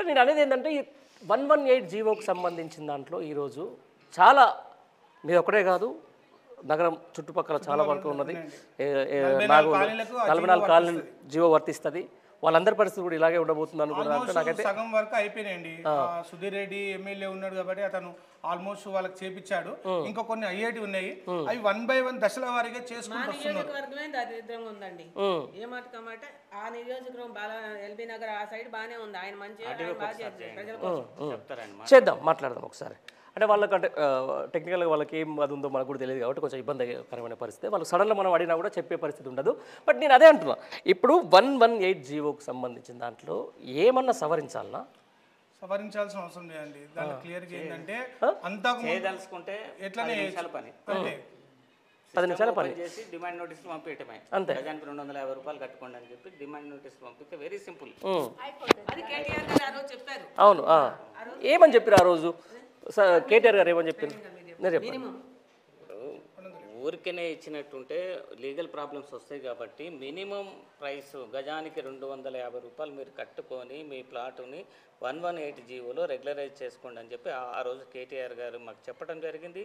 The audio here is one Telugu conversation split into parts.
నేను అనేది ఏంటంటే ఈ వన్ వన్ ఎయిట్ జీవోకి సంబంధించిన దాంట్లో ఈరోజు చాలా మీరు ఒకటే కాదు నగరం చుట్టుపక్కల చాలా వరకు ఉన్నది ఏ- ఏ- నాగు కాలనీలకు ఆ నలభై నాలుగు కాలనీ జీవో వర్తిస్తుంది వాళ్ళందరి పరిస్థితి కూడా ఇలాగే ఉండబోతుంది అనుకున్నాను అంటే నాకైతే ఆల్మోస్ట్ సగం వరకు అయిపోయినాయండి ఆ, సుధీర్ రెడ్డి ఎమ్మెల్యే ఉన్నాడు కాబట్టి అతను ఆల్మోస్ట్ వాళ్ళకి చేపించాడు ఇంకా కొన్ని అయ్యేటి ఉన్నాయి అవి వన్ బై వన్ దశల వారీగా చేసుకుంటూ వస్తున్నారు నియోజకవర్గమే దరిద్రంగా ఉందండి ఏ మాట కమాట ఆ నియోజకవర్గం బాగా ఎల్బీ నగర్ ఆ సైడ్ బాగానే ఉంది ఆయన మంచి ఆయన బాగా చేస్తారు ప్రజల కోసం చెప్తారనమాట చేద్దాం మాట్లాడదాం ఒకసారి అంటే వాళ్ళకంటే టెక్నికల్గా వాళ్ళకి ఏం అది ఉందో మనకు కూడా తెలియదు కాబట్టి కొంచెం ఇబ్బందికరమైన పరిస్థితి వాళ్ళు సడన్గా మనం అడిగినా కూడా చెప్పే పరిస్థితి ఉండదు బట్ నేను అదే అంటున్నా ఇప్పుడు వన్ వన్ ఎయిట్ జీవోకి సంబంధించిన దాంట్లో ఏమన్నా సవరించాలనా సవరించాల్సిన అవసరం లేదండి దాంట్లో క్లియర్గా ఏంటంటే అంతకు ముందు చేయదలుచుకుంటే ఎట్లనే పది నిమిషాల పని అంతే పది నిమిషాల పని ఓపెన్ చేసి డిమాండ్ నోటీసులు పంపించటమే అంతే. గజానికి రెండు వందల యాభై రూపాయలు కట్టుకోండి అని చెప్పి డిమాండ్ నోటీసులు పంపిస్తే వెరీ సింపుల్ ఉమ్. అది కేటీఆర్ గారు ఆ రోజు చెప్పారు అవును ఆ. ఏమని చెప్పారు ఆ రోజు స- కేటీఆర్ గారు ఏమని చెప్పారు నేను చెప్పాను ఊరికనే ఇచ్చినట్టుంటే లీగల్ ప్రాబ్లమ్స్ వస్తాయి కాబట్టి మినిమం ప్రైస్ గజానికి రెండు వందల యాభై రూపాయలు మీరు కట్టుకొని మీ ప్లాటుని వన్ వన్ ఎయిట్ జీవోలో రెగ్యులరైజ్ చేసుకోండి అని చెప్పి ఆ- ఆ రోజు కేటీఆర్ గారు మాకు చెప్పడం జరిగింది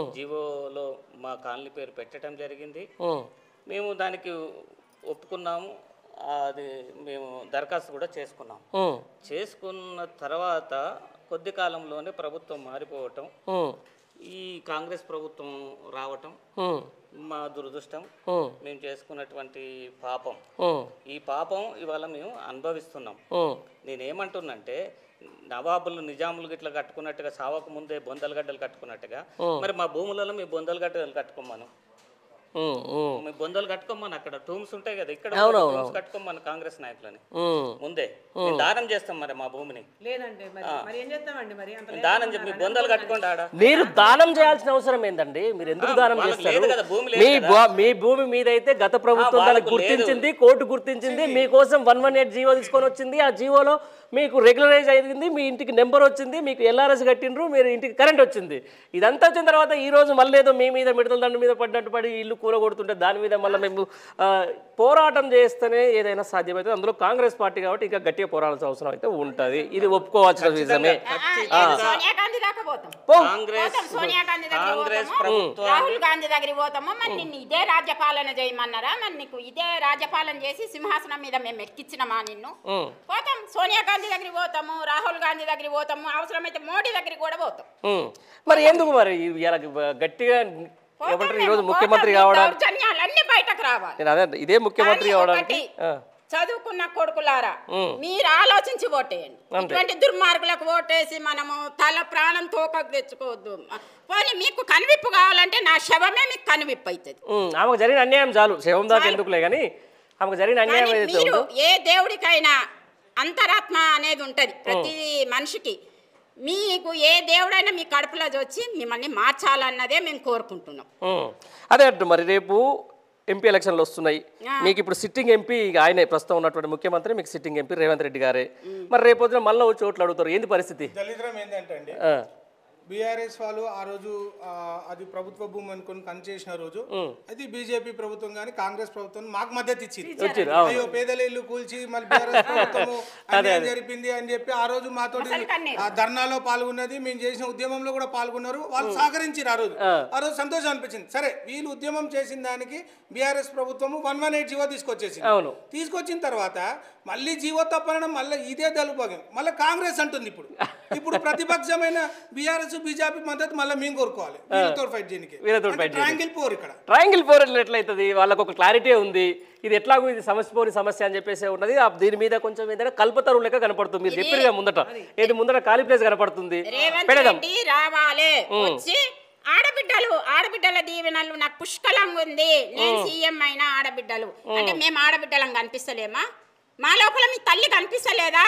జీవోలో మా కాలనీ పేరు పెట్టడం జరిగింది ఉమ్. మేము దానికి ఒప్పుకున్నాము అది మేము దరఖాస్తు కూడా చేసుకున్నాం ఉమ్. చేసుకున్న తర్వాత కొద్ది కాలంలోనే ప్రభుత్వం మారిపోవటం ఉమ్. ఈ కాంగ్రెస్ ప్రభుత్వం రావటం ఉమ్. మా దురదృష్టం ఉమ్. మేము చేసుకున్నటువంటి పాపం ఉమ్. ఈ పాపం ఇవాళ మేము అనుభవిస్తున్నాం ఉమ్. నేనేమంటున్నంటే నవాబులు నిజాములు గిట్లా కట్టుకున్నట్టుగా సావకు ముందే బొందల గడ్డలు కట్టుకున్నట్టుగా మరి మా భూములలో మీ బొందల గడ్డలు కట్టుకోమను ఉమ్. ఉమ్. మీ బొందలు కట్టుకోమని అక్కడ టూమ్స్ ఉంటాయి కదా ఇక్కడ టూమ్స్ కట్టుకోమని కాంగ్రెస్ నాయకులని ఉమ్. ముందే మేము దానం చేస్తాం మరి మా భూమిని లేదంటే మరి మరి ఏం చేస్తామండి మరి అంత మేము దానం చెప్పి మీ బొందలు కట్టుకోండి ఆడ మీరు దానం చేయాల్సిన అవసరం ఏందండి మీరు ఎందుకు దానం వాళ్ళకి చేస్తారు లేదు కదా, భూమి లేదు మీ భూ- మీ భూమి మీద అయితే గత ప్రభుత్వం ఆ, దాన్ని వాళ్ళకు గుర్తించింది కోర్టు గుర్తించింది మీకోసం వన్ వన్ ఎయిట్ జీవో తీసుకొని వచ్చింది ఆ జీవోలో మీకు రెగ్యులరైజ్ అయింది మీ ఇంటికి నెంబర్ వచ్చింది మీకు ఎల్ఆర్ఎస్ కట్టిండ్రు మీరు ఇంటికి కరెంట్ వచ్చింది ఇదంతా వచ్చిన తర్వాత ఈ రోజు మళ్ళీ ఏదో మీ మీద మిడతల దండు మీద పడినట్టు పడి ఇల్లు కూరగొడుతుంటే దాని మీద మళ్ళీ మేము ఆ, పోరాటం చేస్తేనే ఏదైనా సాధ్యమవుతుంది అందులో కాంగ్రెస్ పార్టీ కాబట్టి ఇంకా గట్టిగా పోరాడాల్సిన అవసరం అయితే ఉంటుంది ఇది ఒప్పుకోవాల్సిన విషయమే సోనియా గాంధీ దాకా పోతాం పో. కాంగ్రెస్ పోతాం సోనియా గాంధీ దగ్గర కాంగ్రెస్ పోతాము ప్రభుత్వం రాహుల్ గాంధీ దగ్గరికి పోతాము మరి నిన్ను ఇదే రాజ్యపాలన చేయమన్నారా మరి నీకు ఇదే రాజ్యపాలన చేసి సింహాసనం మీద మేము ఎక్కించినమా నిన్ను ఉమ్. పోతాం సోనియా గాంధీ దగ్గరికి పోతాము రాహుల్ గాంధీ దగ్గరికి పోతాము అవసరమైతే మోడీ దగ్గరికి కూడా పోతాం ఉమ్. మరి ఎందుకు మరి ఇలా గట్టిగా ఏమంటారు ఈరోజు ముఖ్యమంత్రి కావడానికి దౌర్జన్యాలన్నీ బయటకు రావాలి నేను అదే అంట, ఇదే ముఖ్యమంత్రి కానీ కావడానికి ఒకటి, ఆ, చదువుకున్న కొడుకులారా ఉమ్. మీరు ఆలోచించి ఓటేయండి అంతే. ఇటువంటి దుర్మార్గులకు ఓటేసి మనము తల ప్రాణం తోకకు తెచ్చుకోవద్దు పోనీ మీకు కనువిప్పు కావాలంటే నా శవమే మీకు కనువిప్పు అవుతుంది ఉమ్, ఆమెకు జరిగిన అన్యాయం చాలు శవం దాకా ఎందుకులే కానీ ఆమెకు జరిగిన అన్యాయం కానీ ఏదైతే మీరు ఉందో ఏ దేవుడికైనా అంతరాత్మ అనేది ఉంటది ప్రతి మనిషికి మీకు ఏ దేవుడైనా మీ కడుపులో వచ్చి మిమ్మల్ని మార్చాలన్నదే మేము కోరుకుంటున్నాం ఉమ్, అదే అంటు మరి రేపు ఎంపీ ఎలక్షన్లు వస్తున్నాయి మీకు ఇప్పుడు సిట్టింగ్ ఎంపీ ఇక ఆయనే ప్రస్తుతం ఉన్నటువంటి ముఖ్యమంత్రి మీకు సిట్టింగ్ ఎంపీ రేవంత్ రెడ్డి గారే మరి రేపు పొద్దున మళ్ళీ వచ్చి ఓట్లు అడుగుతారు ఏంది పరిస్థితి దళిద్రం ఏంటంటే అండి ఆ, బీఆర్ఎస్ వాళ్ళు ఆ రోజు ఆ, అది ప్రభుత్వ భూమి అనుకుని పనిచేసిన రోజు అది బీజేపీ ప్రభుత్వం కానీ కాంగ్రెస్ ప్రభుత్వం మాకు మద్దతు ఇచ్చింది వచ్చిర్రు, అవును. అయ్యో పేదల ఇల్లు కూల్చి మళ్ళీ బీఆర్ఎస్ ప్రభుత్వము అన్యాయం జరిపింది అని చెప్పి ఆ రోజు మాతోటి ఆ ధర్నాలో పాల్గొన్నది మేము చేసిన ఉద్యమంలో కూడా పాల్గొన్నారు వాళ్ళు సహకరించారు ఆ రోజు ఆ రోజు సంతోషం అనిపించింది సరే వీళ్ళు ఉద్యమం చేసిన దానికి బీఆర్ఎస్ ప్రభుత్వము వన్ వన్ ఎయిట్ జీవో తీసుకొచ్చేసింది అవును తీసుకొచ్చిన తర్వాత మళ్ళీ జీవో తప్పనడం మళ్ళీ ఇదే దళిభాగం మళ్ళీ కాంగ్రెస్ అంటుంది ఇప్పుడు ఇప్పుడు ప్రతిపక్షమైన బీఆర్ఎస్ బీజేపీ మద్దతు మళ్ళీ మేము కోరుకోవాలి వీళ్ళతో ఫైట్ చేయడానికి వీళ్ళతో fight చేయనీకి. ట్రాంగిల్ పోరు ఇక్కడ ట్రయాంగిల్ ఫోర్ ఎట్లయితుంది వాళ్ళకు ఒక క్లారిటీ ఉంది ఇది ఎట్లాగో ఇది సమస్య పోని సమస్య అని చెప్పేసి ఉన్నది ఆ దీని మీద కొంచెం ఏదైనా కల్పతరు లెక్క కనపడుతుంది మీరు చెప్పారుగా ముందట ఏది ముందర ఖాళీ ప్లేస్ కనపడుతుంది రేవంత్ పెడదాం రెడ్డి రావాలి వచ్చి ఆడబిడ్డలు ఆడబిడ్డల దీవెనలు నాకు పుష్కలంగా ఉంది నేను సీఎం అయినా ఆడబిడ్డలు అంటే మేము ఆడబిడ్డలం కనిపిస్తలేమా మా లోపల మీ తల్లి కనిపిస్తలేదా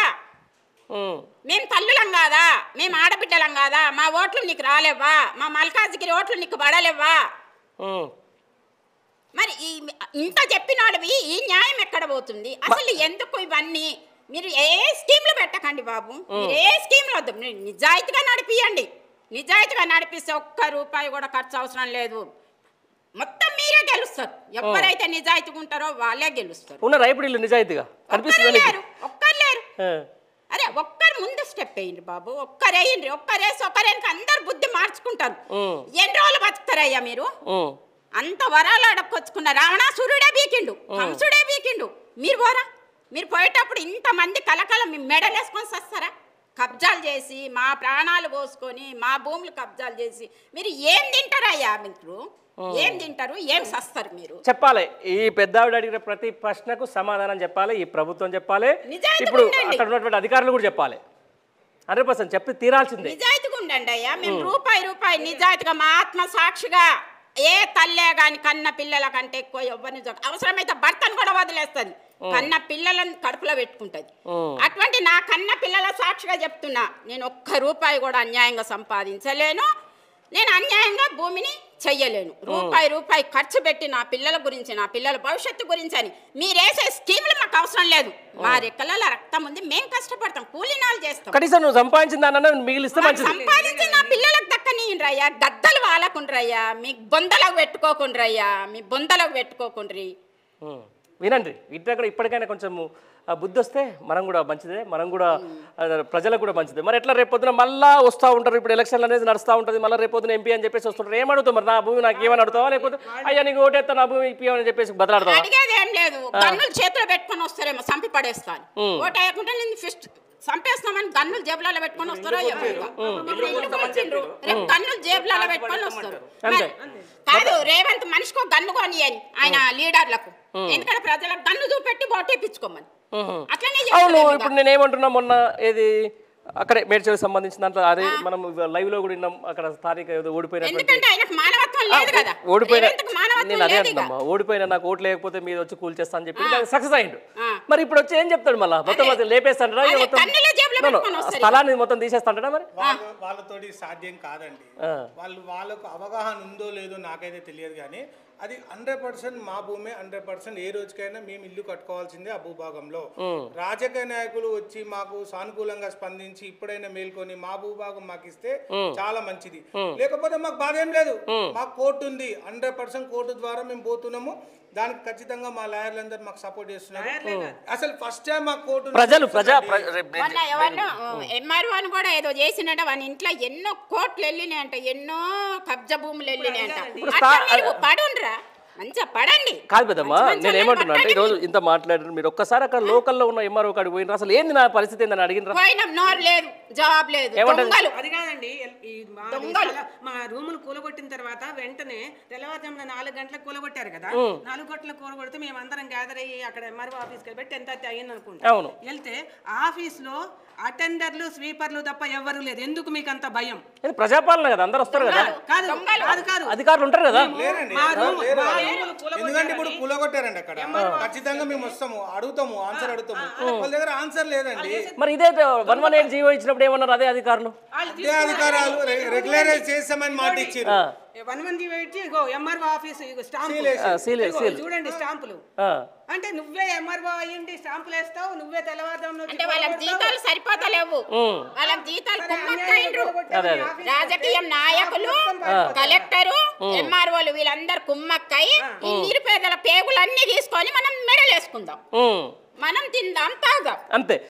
ఉమ్, మేము తల్లులం కాదా మేము ఆడబిడ్డలం కాదా మా ఓట్లు నీకు రాలేవా మా మల్కాజ్గిరి ఓట్లు నీకు పడలేవా ఉమ్. మరి ఈ ఇంత చెప్పినోడివి ఈ న్యాయం ఎక్కడ పోతుంది అసలు ఎందుకు ఇవన్నీ మీరు ఏ స్కీమ్లు పెట్టకండి బాబు మీరు ఏ స్కీమ్లు వద్దు మీరు నిజాయితీగా నడిపియండి నిజాయితీగా నడిపిస్తే ఒక్క రూపాయి కూడా ఖర్చు అవసరం లేదు మొత్తం మీరే గెలుస్తారు ఎవరైతే నిజాయితీగా ఉంటారో వాళ్ళే గెలుస్తారు ఉన్నారా ఇప్పుడు వీళ్ళు నిజాయితీగా ఒక్కరు అనిపిస్తుంది లేరు ఒక్కరు లేరు ఆ, అరే ఒక్కరు ముందు స్టెప్ వేయండి బాబు ఒక్కరేయండి ఒక్కరేసి ఒక్కరేనికి అందరు బుద్ధి మార్చుకుంటారు ఎన్ని రోజులు బతుకుతారయ్యా మీరు ఉమ్. అంత వరాలు అడక్కొచ్చుకున్న రావణాసురుడే బీకిండు కంసుడే బీకిండు మీరు పోరా మీరు పోయేటప్పుడు ఇంతమంది కలకల మీ మెడలు వేసుకొని వస్తారా కబ్జాలు చేసి మా ప్రాణాలు పోసుకొని మా భూములు కబ్జాలు చేసి మీరు ఏం తింటారయ్యా మీరు ఏం తింటారు ఏం సస్తారు మీరు చెప్పాలి ఈ పెద్ద ఆవిడ అడిగిన ప్రతి ప్రశ్నకు సమాధానం చెప్పాలి ఈ ప్రభుత్వం చెప్పాలి నిజాయితీగా ఇప్పుడు ఉండండి. అక్కడ ఉన్నటువంటి అధికారులు కూడా చెప్పాలి హండ్రెడ్ పర్సెంట్ చెప్పి తీరాల్సిందే నిజాయితీగా ఉండండి అయ్యా మేము రూపాయి రూపాయి నిజాయితీగా మా ఆత్మ సాక్షిగా ఏ తల్లే గాని కన్న పిల్లల కంటే ఎక్కువ ఎవరిని చూడ అవసరమైతే భర్తను కూడా వదిలేస్తుంది కన్న పిల్లలను కడుపులో పెట్టుకుంటది అటువంటి నా కన్న పిల్లల సాక్షిగా చెప్తున్నా నేను ఒక్క రూపాయి కూడా అన్యాయంగా సంపాదించలేను నేను అన్యాయంగా భూమిని చెయ్యలేను రూపాయి రూపాయి ఖర్చు పెట్టి నా పిల్లల గురించి నా పిల్లల భవిష్యత్తు గురించి అని మీరేసే స్కీములు మాకు అవసరం లేదు మా రెక్కలలో రక్తం ఉంది మేము కష్టపడతాం కూలీనాలు చేస్తాం కనీసం నువ్వు సంపాదించిన దానన్నా మిగిలిస్తే మాకు మంచిది సంపాదించి నా పిల్లలకు దక్కనీయండ్రయ్యా గద్దలు వాలకుండ్రయ్యా మీ బొందలకు పెట్టుకోకుండ్రయ్యా మీ బొందలకు పెట్టుకోకుండ్రి ఉమ్. వినండి ఇంటి దగ్గర ఇప్పటికైనా కొంచెం ఆ బుద్ధి వస్తే మనం కూడా మంచిదే మనం కూడా ఆ, ప్రజలకు కూడా మంచిదే మరి ఎట్లా రేపు పొద్దున మళ్ళా వస్తూ ఉంటారు ఇప్పుడు ఎలక్షన్లు అనేది నడుస్తూ ఉంటుంది మళ్ళీ రేపు పొద్దున ఎంపీ అని చెప్పేసి వస్తుంటారు ఏం అడుగుతావు మరి నా భూమి నాకు ఏమని అడుగుతావా లేకపోతే అయ్యా నీకు ఓటేస్తా నా భూమి ఇప్పి అని చెప్పేసి బదలాడతావా అడిగేది ఏం లేదు గన్నులు చేతిలో పెట్టుకొని వస్తారేమో సంపి పడేస్తాను ఓటు వేయకుండా నేను ఫిస్ట్ చంపేస్తామని గన్నులు జేబులలో పెట్టుకొని వస్తారో ఏమో ఇక. ఇప్పుడు ఇంటికి వచ్చిండ్రు రేపు గన్నులు జేబులలో పెట్టుకొని వస్తారు మరి కాదు రేవంత్ మనిషికి ఒక గన్ను కొనియని ఆయన లీడర్లకు ఎందుకంటే ప్రజలకు గన్ను చూపెట్టి ఓటు వేయించుకోమని అట్లనే అవును చేస్తారు ఇక. ఇప్పుడు నేను ఏమంటున్నా మొన్న ఏది అక్కడే మేడ్చల్కి సంబంధించిన దాంట్లో అదే మనం లైవ్ లో కూడా విన్నాం అక్కడ స్థానిక ఏదో ఓడిపోయినటువంటి ఎందుకంటే ఆయనకు మానవత్వం లేదు కదా ఓడిపోయిన రేవంత్కి మానవత్వం నేను అదే లేదు ఇక. అంటున్నామ్మా ఓడిపోయిన నాకు ఓట్లు లేకపోతే మీరు వచ్చి కూల్ చేస్తా అని చెప్పి సక్సెస్ అయ్యిండు ఆ. మరి ఇప్పుడు వచ్చి ఏం చెప్తాడు మళ్ళా మొత్తం అది లేపేస్తాడా ఇక అదే, మొత్తం కన్నుల జేబులో No, no, పెట్టుకొని ఆ వస్తారు స్థలాన్ని మొత్తం తీసేస్తాడా మరి వాళ్ళు వాళ్ళతోటి సాధ్యం కాదండి ఆ. వాళ్ళు వాళ్ళకు అవగాహన ఉందో లేదో నాకైతే తెలియదు కానీ అది హండ్రెడ్ పర్సెంట్ మా భూమి హండ్రెడ్ పర్సెంట్ ఏ రోజుకైనా మేము ఇల్లు కట్టుకోవాల్సిందే ఆ భూభాగంలో రాజకీయ నాయకులు వచ్చి మాకు సానుకూలంగా స్పందించి ఇప్పుడైనా మేల్కొని మా భూభాగం మాకు ఇస్తే చాలా మంచిది లేకపోతే మాకు బాధ ఏం లేదు మాకు కోర్టు ఉంది హండ్రెడ్ పర్సెంట్ కోర్టు ద్వారా మేము పోతున్నాము దానికి ఖచ్చితంగా మా లాయర్లందరూ మాకు సపోర్ట్ చేస్తున్నారు అసలు ఫస్ట్ టైం మా కోర్టు ప్రజలు ప్రజా ప్ర- రేపు నేను- మొన్న ఎవరినో ఎంఆర్ఓ అని కూడా ఏదో చేసినట్ట వాని ఇంట్లో ఎన్నో కోట్లు వెళ్ళినాయంట ఎన్నో కబ్జా భూములు వెళ్ళినాయంట అట్లా మీరు పడుండ్రా మంచిగా పడండి కాదు పెద్దమ్మా మంచి మంచి నేను ఏమంటున్నా అంటే వాళ్ళని ఈరోజు ఇంత మాట్లాడారు మీరు ఒక్కసారి అక్కడ లోకల్లో ఉన్న ఎంఆర్ఓ కాడికి పోయినారు అసలు ఏంది నా పరిస్థితి ఏందని అడిగినరా పోయినాం నోరు లేదు జవాబు లేదు ఏమంటది? దొంగలు అది కాదండి ఎల్- ఈ మా దొంగలు. స్థల- మా రూములు కూలగొట్టిన తర్వాత వెంటనే తెల్లవారుజామున నాలుగు గంటలకు కూలగొట్టారు కదా నాలుగు గంటలకు కూలగొడితే మేము అందరం గ్యాదర్ అయ్యి అక్కడ ఎంఆర్ఓ ఆఫీస్కి వెళ్ళి టెన్ థర్టీ అయ్యింది అనుకుంటా అవును వెళ్తే ఆఫీస్ లో అటెండర్లు స్వీపర్లు తప్ప ఎవ్వరు లేదు ఎందుకు మీకు అంత భయం ఇది ప్రజాపాలన కదా అందరు వస్తారు కదా కాదు కాదు కాదు అధికారులు ఉంటారు కదా లేరండి మా రూమ్ లేరు. మా రూములు కూలగొట్టారు ఎందుకంటే ఇప్పుడు కూలగొట్టారండి అక్కడ ఖచ్చితంగా మేము వస్తాము అడుగుతాము ఆన్సర్ అడుగుతాము వాళ్ళ దగ్గర ఆన్సర్ లేదండి మరి ఇదే వన్ వన్ ఎయిట్ జీవో ఇచ్చినప్పుడు ఏమన్నారు అదే అధికారులు అదే అధికారాలు రె- రెగ్యులరైజ్ చేస్తామని మాట ఇచ్చారు ఆ, వన్ వన్ జీవో ఇచ్చి ఇగో ఎంఆర్ఓ ఆఫీస్ ఇగో స్టాంపు ఆ, సీల్ ఇగో సీల్ చూడండి స్టాంపులు ఆ. అంటే నువ్వే ఎంఆర్ఓ అయ్యింది స్టాంపులు వేస్తావు నువ్వే తెల్లవారుజామున వచ్చి అంటే వాళ్ళకి కూలగొడతావు. జీతాలు సరిపోతలేవు ఉమ్. వాళ్ళకి జీతాలు సరే, అన్యాయం కుమ్మక్కైండ్రు కూలగొట్టావు, అదే, నీ అదే. ఆఫీస్ రాజకీయం నాయకులు కలెక్టరు ఎంఆర్ఓలు వీళ్ళందరూ కుమ్మక్కై ఈ నిరుపేదల పేగులన్నీ తీసుకొని మనం మెడలేసుకుందాం ఉమ్. మనం తిందాం తాగుదాం అంతే